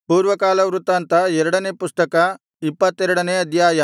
ಪೂರ್ವಕಾಲವೃತ್ತಾಂತ ಎರಡನೇ ಪುಸ್ತಕ ಇಪ್ಪತ್ತೆರಡನೇ ಅಧ್ಯಾಯ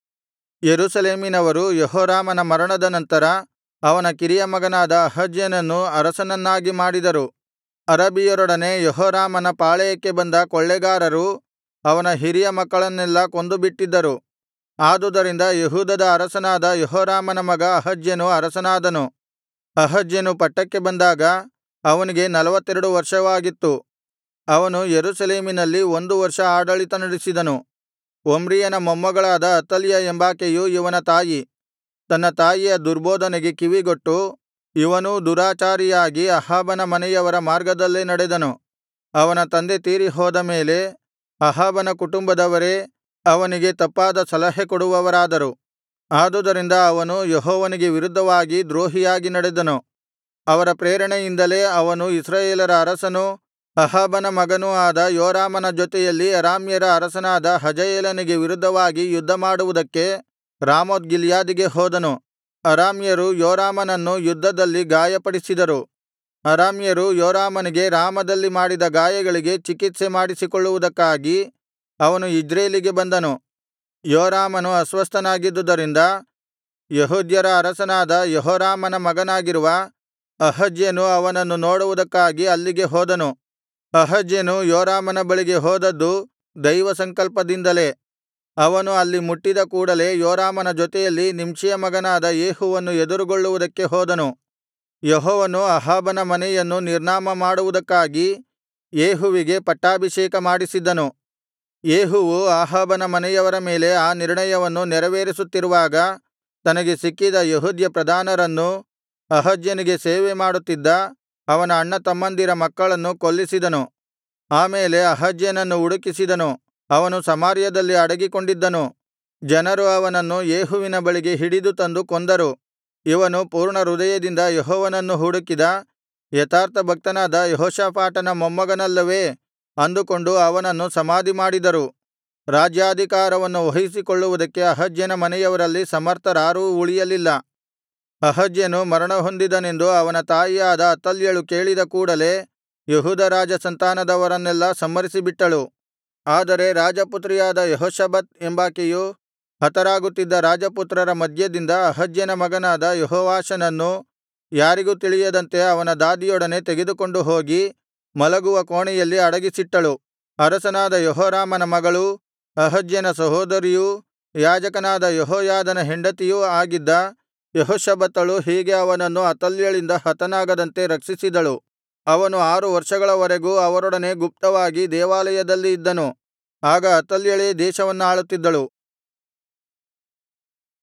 ಯೆರೂಸಲೇಮಿನವರು ಯೆಹೋರಾಮನ ಮರಣದ ನಂತರ ಅವನ ಕಿರಿಯ ಮಗನಾದ ಅಹಜ್ಯನನ್ನು ಅರಸನನ್ನಾಗಿ ಮಾಡಿದರು ಅರಬಿಯರೊಡನೆ ಯೆಹೋರಾಮನ ಪಾಳೆಯಕ್ಕೆ ಬಂದ ಕೊಳ್ಳೆಗಾರರು ಅವನ ಹಿರಿಯ ಮಕ್ಕಳನ್ನೆಲ್ಲಾ ಕೊಂದುಬಿಟ್ಟಿದ್ದರು ಆದುದರಿಂದ ಯೆಹೂದದ ಅರಸನಾದ ಯೆಹೋರಾಮನ ಮಗ ಅಹಜ್ಯನು ಅರಸನಾದನು ಅಹಜ್ಯನು ಪಟ್ಟಕ್ಕೆ ಬಂದಾಗ ಅವನಿಗೆ ನಲ್ವತ್ತೆರಡು ವರ್ಷವಾಗಿತ್ತು ಅವನು ಯೆರೂಸಲೇಮಿನಲ್ಲಿ ಒಂದು ವರ್ಷ ಆಡಳಿತ ನಡೆಸಿದನು ಒಮ್ರಿಯನ ಮೊಮ್ಮಗಳಾದ ಅತಲ್ಯ ಎಂಬಾಕೆಯು ಇವನ ತಾಯಿ ತನ್ನ ತಾಯಿಯ ದುರ್ಬೋಧನೆಗೆ ಕಿವಿಗೊಟ್ಟು ಇವನೂ ದುರಾಚಾರಿಯಾಗಿ ಅಹಾಬನ ಮನೆಯವರ ಮಾರ್ಗದಲ್ಲೇ ನಡೆದನು ಅವನ ತಂದೆ ತೀರಿಹೋದ ಮೇಲೆ ಅಹಾಬನ ಕುಟುಂಬದವರೇ ಅವನಿಗೆ ತಪ್ಪಾದ ಸಲಹೆ ಕೊಡುವವರಾದರು ಆದುದರಿಂದ ಅವನು ಯೆಹೋವನಿಗೆ ವಿರುದ್ಧವಾಗಿ ದ್ರೋಹಿಯಾಗಿ ನಡೆದನು ಅವರ ಪ್ರೇರಣೆಯಿಂದಲೇ ಅವನು ಇಸ್ರಾಯೇಲರ ಅರಸನೂ ಅಹಾಬನ ಮಗನೂ ಆದ ಯೋರಾಮನ ಜೊತೆಯಲ್ಲಿ ಅರಾಮ್ಯರ ಅರಸನಾದ ಹಜಾಯೇಲನಿಗೆ ವಿರುದ್ಧವಾಗಿ ಯುದ್ಧಮಾಡುವುದಕ್ಕೆ ರಾಮೋತ್ ಗಿಲ್ಯಾದಿಗೆ ಹೋದನು ಅರಾಮ್ಯರು ಯೋರಾಮನನ್ನು ಯುದ್ಧದಲ್ಲಿ ಗಾಯಪಡಿಸಿದರು ಅರಾಮ್ಯರು ಯೋರಾಮನಿಗೆ ರಾಮದಲ್ಲಿ ಮಾಡಿದ ಗಾಯಗಳಿಗೆ ಚಿಕಿತ್ಸೆ ಮಾಡಿಸಿಕೊಳ್ಳುವುದಕ್ಕಾಗಿ ಅವನು ಇಜ್ರೇಲಿಗೆ ಬಂದನು ಯೋರಾಮನು ಅಸ್ವಸ್ಥನಾಗಿದ್ದುದರಿಂದ ಯೆಹೂದ್ಯರ ಅರಸನಾದ ಯೆಹೋರಾಮನ ಮಗನಾಗಿರುವ ಅಹಜ್ಯನು ಅವನನ್ನು ನೋಡುವುದಕ್ಕಾಗಿ ಅಲ್ಲಿಗೆ ಹೋದನು ಅಹಜ್ಯನು ಯೋರಾಮನ ಬಳಿಗೆ ಹೋದದ್ದು ದೈವಸಂಕಲ್ಪದಿಂದಲೇ ಅವನು ಅಲ್ಲಿ ಮುಟ್ಟಿದ ಕೂಡಲೆ ಯೋರಾಮನ ಜೊತೆಯಲ್ಲಿ ನಿಂಷಿಯ ಮಗನಾದ ಯೇಹುವನ್ನು ಎದುರುಗೊಳ್ಳುವುದಕ್ಕೆ ಹೋದನು ಯೆಹೋವನು ಅಹಾಬನ ಮನೆಯನ್ನು ನಿರ್ನಾಮ ಮಾಡುವುದಕ್ಕಾಗಿ ಯೇಹುವಿಗೆ ಪಟ್ಟಾಭಿಷೇಕ ಮಾಡಿಸಿದ್ದನು ಯೇಹುವು ಅಹಾಬನ ಮನೆಯವರ ಮೇಲೆ ಆ ನಿರ್ಣಯವನ್ನು ನೆರವೇರಿಸುತ್ತಿರುವಾಗ ತನಗೆ ಸಿಕ್ಕಿದ ಯೆಹೂದ್ಯ ಪ್ರಧಾನರನ್ನೂ ಅಹಜ್ಯನಿಗೆ ಸೇವೆ ಮಾಡುತ್ತಿದ್ದ ಅವನ ಅಣ್ಣತಮ್ಮಂದಿರ ಮಕ್ಕಳನ್ನು ಕೊಲ್ಲಿಸಿದನು ಆಮೇಲೆ ಅಹಜ್ಯನನ್ನು ಹುಡುಕಿಸಿದನು ಅವನು ಸಮಾರ್ಯದಲ್ಲಿ ಅಡಗಿಕೊಂಡಿದ್ದನು ಜನರು ಅವನನ್ನು ಯೇಹುವಿನ ಬಳಿಗೆ ಹಿಡಿದು ತಂದು ಕೊಂದರು ಇವನು ಪೂರ್ಣಹೃದಯದಿಂದ ಯೆಹೋವನನ್ನು ಹುಡುಕಿದ ಯಥಾರ್ಥಭಕ್ತನಾದ ಯೆಹೋಷಾಫಾಟನ ಮೊಮ್ಮಗನಲ್ಲವೇ ಅಂದುಕೊಂಡು ಅವನನ್ನು ಸಮಾಧಿಮಾಡಿದರು ರಾಜ್ಯಾಧಿಕಾರವನ್ನು ವಹಿಸಿಕೊಳ್ಳುವುದಕ್ಕೆ ಅಹಜ್ಯನ ಮನೆಯವರಲ್ಲಿ ಸಮರ್ಥರಾರೂ ಉಳಿಯಲಿಲ್ಲ ಅಹಜ್ಯನು ಮರಣಹೊಂದಿದನೆಂದು ಅವನ ತಾಯಿಯಾದ ಅತಲ್ಯಳು ಕೇಳಿದ ಕೂಡಲೆ ಯೆಹೂದ ರಾಜಸಂತಾನದವರನ್ನೆಲ್ಲಾ ಸಂಹರಿಸಿಬಿಟ್ಟಳು ಆದರೆ ರಾಜಪುತ್ರಿಯಾದ ಯೆಹೋಷಬತ್ ಎಂಬಾಕೆಯು ಹತರಾಗುತ್ತಿದ್ದ ರಾಜಪುತ್ರರ ಮಧ್ಯದಿಂದ ಅಹಜ್ಯನ ಮಗನಾದ ಯೆಹೋವಾಷನನ್ನು ಯಾರಿಗೂ ತಿಳಿಯದಂತೆ ಅವನ ದಾದಿಯೊಡನೆ ತೆಗೆದುಕೊಂಡು ಹೋಗಿ ಮಲಗುವ ಕೋಣೆಯಲ್ಲಿ ಅಡಗಿಸಿಟ್ಟಳು ಅರಸನಾದ ಯೆಹೋರಾಮನ ಮಗಳೂ ಅಹಜ್ಯನ ಸಹೋದರಿಯೂ ಯಾಜಕನಾದ ಯೆಹೋಯಾದನ ಹೆಂಡತಿಯೂ ಆಗಿದ್ದ ಯೆಹೋಷಬತ್ತಳು ಹೀಗೆ ಅವನನ್ನು ಅತಲ್ಯಳಿಂದ ಹತನಾಗದಂತೆ ರಕ್ಷಿಸಿದಳು ಅವನು ಆರು ವರ್ಷಗಳವರೆಗೂ ಅವರೊಡನೆ ಗುಪ್ತವಾಗಿ ದೇವಾಲಯದಲ್ಲಿ ಇದ್ದನು ಆಗ ಅತಲ್ಯಳೇ ದೇಶವನ್ನಾಳುತ್ತಿದ್ದಳು